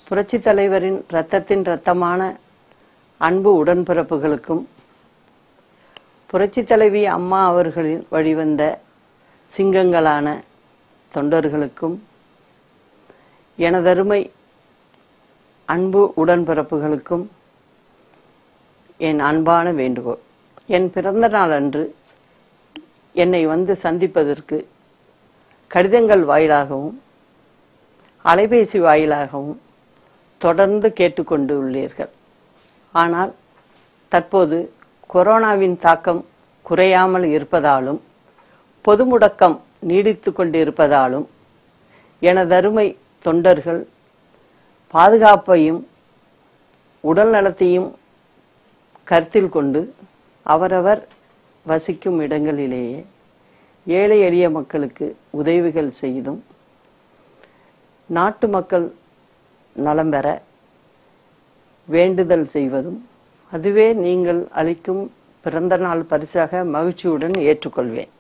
புரட்சி தலைவரின் இரத்தத்தின் இரத்தமான அன்பு உடன்பிறப்புகளுக்கும் புரட்சி தலைவி அம்மா அவர்களின் வழிவந்த சிங்கங்களான தொண்டர்களுக்கும் எனதருமை அன்பு உடன்பிறப்புகளுக்கும் என் அன்பான வேண்டுகோள் என் பிறந்த நாள் அன்று என்னை வந்து சந்திப்பதற்கு கடிதங்கள் வாயிலாகவும் அலைபேசி வாயிலாகவும் தொடர்ந்து கேட்டுக்கொண்டு உள்ளீர்கள் ஆனால் தற்போது கொரோனாவின் தாக்கம் குறையாமல் இருப்பதாலும் பொது முடக்கம் நீடித்து கொண்டிருப்பதாலும் எனதருமை தொண்டர்கள் பாதுகாப்பையும் உடல் நலத்தையும் கருத்தில் கொண்டு அவரவர் வசிக்கும் இடங்களிலேயே ஏழை எளிய மக்களுக்கு உதவிகள் செய்தும் நாட்டு மக்கள் நலம் பெற வேண்டுதல் செய்வதும் அதுவே நீங்கள் அளிக்கும் பிறந்த நாள் பரிசாக மகிழ்ச்சியுடன் ஏற்றுக்கொள்வேன்